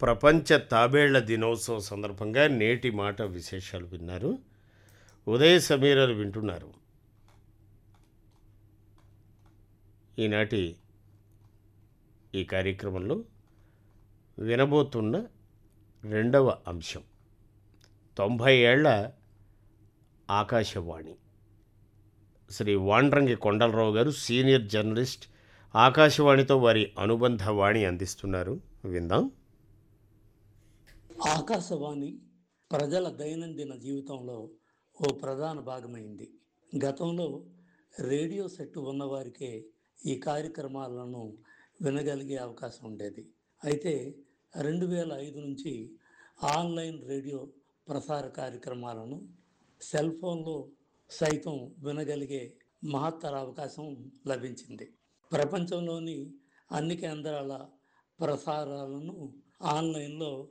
ప్రపంచ తాబేళ్ల దినోత్సవం సందర్భంగా నేటి మాట విశేషాలు విన్నారు ఉదయ సమీరాలు వింటున్నారు ఈనాటి ఈ కార్యక్రమంలో వినబోతున్న రెండవ అంశం తొంభై ఏళ్ల ఆకాశవాణి శ్రీ వాండ్రంగి కొండలరావు గారు సీనియర్ జర్నలిస్ట్ ఆకాశవాణితో వారి అనుబంధ వాణి అందిస్తున్నారు విందాం ఆకాశవాణి ప్రజల దైనందిన జీవితంలో ఓ ప్రధాన భాగమైంది గతంలో రేడియో సెట్ ఉన్నవారికే ఈ కార్యక్రమాలను వినగలిగే అవకాశం ఉండేది అయితే రెండు వేల ఐదు నుంచి ఆన్లైన్ రేడియో ప్రసార కార్యక్రమాలను సెల్ ఫోన్లో సైతం వినగలిగే మహత్తర అవకాశం లభించింది ప్రపంచంలోని అన్ని కేంద్రాల ప్రసారాలను ఆన్లైన్లో